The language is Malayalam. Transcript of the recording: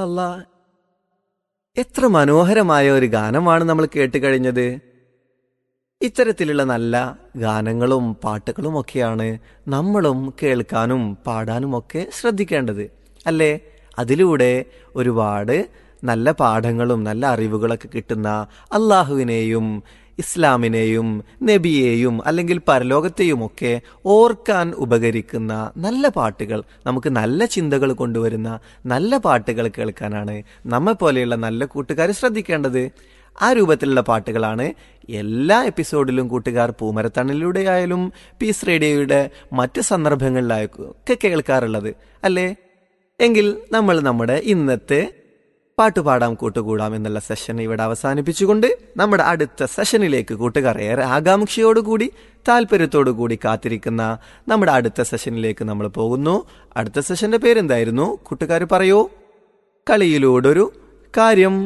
അല്ലാ എത്ര മനോഹരമായ ഒരു ഗാനമാണ് നമ്മൾ കേട്ട് കഴിഞ്ഞത് ഇത്തരത്തിലുള്ള നല്ല ഗാനങ്ങളും പാട്ടുകളും ഒക്കെയാണ് നമ്മളും കേൾക്കാനും പാടാനും ഒക്കെ ശ്രദ്ധിക്കേണ്ടത് അല്ലേ അതിലൂടെ ഒരുപാട് നല്ല പാഠങ്ങളും നല്ല അറിവുകളൊക്കെ കിട്ടുന്ന അള്ളാഹുവിനെയും ഇസ്ലാമിനെയും നബിയെയും അല്ലെങ്കിൽ പരലോകത്തെയും ഒക്കെ ഓർക്കാൻ ഉപകരിക്കുന്ന നല്ല പാട്ടുകൾ നമുക്ക് നല്ല ചിന്തകൾ കൊണ്ടുവരുന്ന നല്ല പാട്ടുകൾ കേൾക്കാനാണ് നമ്മെ പോലെയുള്ള നല്ല കൂട്ടുകാർ ശ്രദ്ധിക്കേണ്ടത് ആ രൂപത്തിലുള്ള പാട്ടുകളാണ് എല്ലാ എപ്പിസോഡിലും കൂട്ടുകാർ പൂമരത്തണലിലൂടെ ആയാലും പീസ് റേഡിയോയുടെ മറ്റ് സന്ദർഭങ്ങളിലായാലും ഒക്കെ കേൾക്കാറുള്ളത് അല്ലേ എങ്കിൽ നമ്മൾ നമ്മുടെ ഇന്നത്തെ പാട്ടുപാടാം കൂട്ടുകൂടാം എന്നുള്ള സെഷൻ ഇവിടെ അവസാനിപ്പിച്ചുകൊണ്ട് നമ്മുടെ അടുത്ത സെഷനിലേക്ക് കൂട്ടുകാർ ഏറെ ആകാംക്ഷയോടുകൂടി താല്പര്യത്തോടുകൂടി കാത്തിരിക്കുന്ന നമ്മുടെ അടുത്ത സെഷനിലേക്ക് നമ്മൾ പോകുന്നു അടുത്ത സെഷന്റെ പേരെന്തായിരുന്നു കൂട്ടുകാർ പറയൂ കളിയിലൂടൊരു കാര്യം